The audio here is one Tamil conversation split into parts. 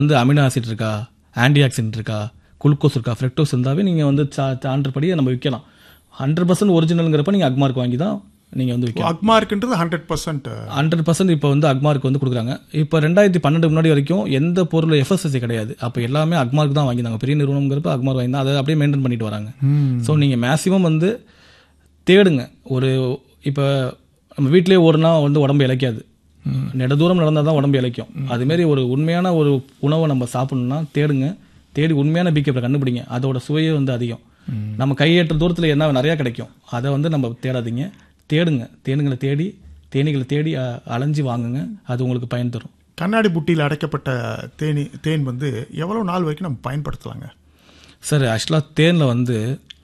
வந்து அமினோ ஆசிட் இருக்கா ஆன்டி ஆக்சிடென்ட் இருக்கா குளுக்கோஸ் இருக்கா ஃப்ரெக்டோஸ் இருந்தாவே நீங்கள் வந்து சா- சான்றுபடியே நம்ம விற்கலாம் ஹண்ட்ரட் பர்சன்ட் ஒரிஜினலுங்கிறப்ப நீங்கள் அக்மார்க் வாங்கி தான் நீங்கள் வந்து விற்கலாம் அக்மார்க்ன்றது ஹண்ட்ரட் பர்சன்ட் ஹண்ட்ரட் பர்சன்ட் இப்போ வந்து அக்மார்க் வந்து கொடுக்குறாங்க இப்போ ரெண்டாயிரத்தி பன்னெண்டு முன்னாடி வரைக்கும் எந்த பொருள் எஃப்எஸ்எஸ்சி கிடையாது அப்போ எல்லாமே அக்மார்க் தான் வாங்கினாங்க பெரிய நிறுவனங்கிறப்ப அக்மார்க் வாங்கி தான் அதை அப்படியே மெயின்டைன் பண்ணிட்டு வராங்க ஸோ நீங்கள் மேக்ஸிமம் வந்து தேடுங்க ஒரு இப்போ நம்ம வீட்டிலேயே ஓடுனா வந்து உடம்பு இளைக்காது நெட தூரம் நடந்தால் தான் உடம்பு இளைக்கும் அதுமாரி ஒரு உண்மையான ஒரு உணவை நம்ம சாப்பிடணும்னா தேடுங்க தேடி உண்மையான பீக்கப்பில் கண்டுபிடிங்க அதோட சுவையே வந்து அதிகம் நம்ம கையேற்ற தூரத்தில் என்ன நிறையா கிடைக்கும் அதை வந்து நம்ம தேடாதீங்க தேடுங்க தேனுங்களை தேடி தேனீகளை தேடி அ, அலைஞ்சு வாங்குங்க அது உங்களுக்கு பயன் தரும் கண்ணாடி புட்டியில் அடைக்கப்பட்ட தேனி தேன் வந்து எவ்வளவு நாள் வரைக்கும் நம்ம பயன்படுத்தலாங்க சார் ஆக்சுவலாக தேனில் வந்து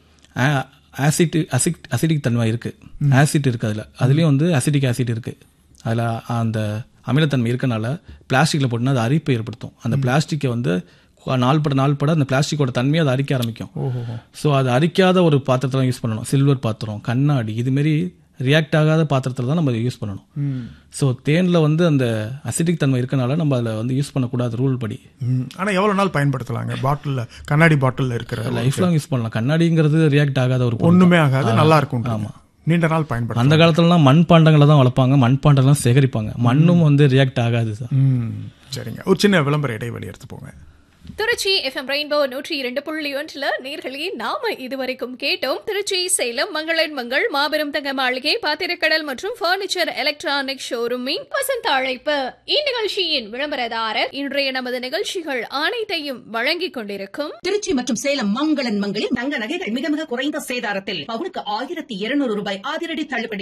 ஆசிட் அசிட் அசிடிக் தன்மை இருக்குது ஆசிட் இருக்குது அதில் அதுலேயும் வந்து அசிடிக் ஆசிட் இருக்குது அதில் அந்த அமிலத்தன்மை இருக்கனால பிளாஸ்டிக்கில் போட்டுனா அது அரிப்பை ஏற்படுத்தும் அந்த பிளாஸ்டிக்கை வந்து நாள்பட நாள்பட அந்த பிளாஸ்டிக்கோட தன்மையை அதை அரிக்க ஆரம்பிக்கும் ஸோ அது அரிக்காத ஒரு பாத்திரத்தில் யூஸ் பண்ணணும் சில்வர் பாத்திரம் கண்ணாடி இதுமாரி ரியாக்ட் ஆகாத பாத்திரத்தில் தான் நம்ம யூஸ் பண்ணணும் ஸோ தேனில் வந்து அந்த அசிடிக் தன்மை இருக்கனால நம்ம அதில் வந்து யூஸ் பண்ணக்கூடாது ரூல் படி ம். ஆனா எவ்வளவு நாள் பயன்படுத்தலாங்க பாட்டில்ல கண்ணாடி பாட்டில்ல இருக்கிற லைஃப் லாங் யூஸ் பண்ணலாம் கண்ணாடிங்கிறது ரியாக்ட் ஆகாத ஒரு பொருள் ஒண்ணுமே ஆகாது நல்லா இருக்கும் நீண்ட நாள் பயன்படுத்தலாம் அந்த காலத்துலலாம் மண் பாண்டங்களை தான் வளர்ப்பாங்க மண் பாண்டம்லாம் சேகரிப்பாங்க மண்ணும் வந்து ரியாக்ட் ஆகாது சார் ம். சரிங்க ஒரு சின்ன விளம்பர இடைவெளி எடுத்து போங்க திருச்சி எஃப்எம் ரெயின்போ நூற்றி இரண்டு புள்ளி ஒன்றுல நேர்களே நாம இதுவரைக்கும் கேட்டோம் திருச்சி சேலம் மங்களன் மங்கள் மாபெரும் தங்க மாளிகை பாத்திரக்கடல் மற்றும் பர்னிச்சர் எலக்ட்ரானிக் ஷோரூமின் வசந்த அழைப்பு இந்நிகழ்ச்சியின் விளம்பரதாரர் இன்றைய நமது நிகழ்ச்சிகள் அனைத்தையும் வழங்கிக் கொண்டிருக்கும் திருச்சி மற்றும் சேலம் மங்களன் மங்களில் தங்க நகைகள் மிக மிக குறைந்த சேதாரத்தில் பவுனுக்கு ஆயிரத்தி இருநூறு ரூபாய் அதிரடி தள்ளுபடி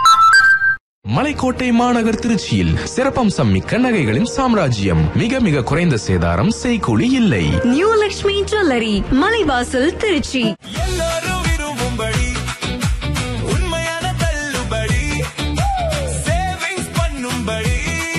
மலைக்கோட்டை மாநகர் திருச்சியில் சிறப்பம்சம் மிக்க நகைகளின் சாம்ராஜ்யம் மிக மிக குறைந்த சேதாரம் செய்கூலி இல்லை நியூ லக்ஷ்மி ஜுவல்லரி மலைவாசல் திருச்சி எல்லாரும் விரும்பும்படி உண்மையான தள்ளுபடி சேவிங்ஸ் பண்ணும்படி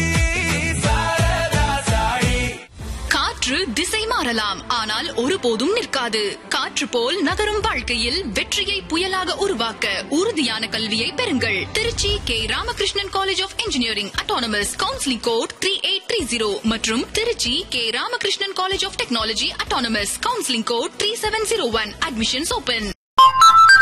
சாரதா சாயி காற்று திசை மாறலாம் ஆனால் ஒருபோதும் நிற்காது காற்று போல் நகரும் வாழ்க்கையில் வெற்றியை புயலாக உருவாக்க உறுதியான கல்வியை பெறுங்கள் Trichy K Ramakrishnan college of engineering autonomous counselling code three eight three zero மற்றும் Trichy K Ramakrishnan college of technology autonomous counselling code three seven zero one admissions open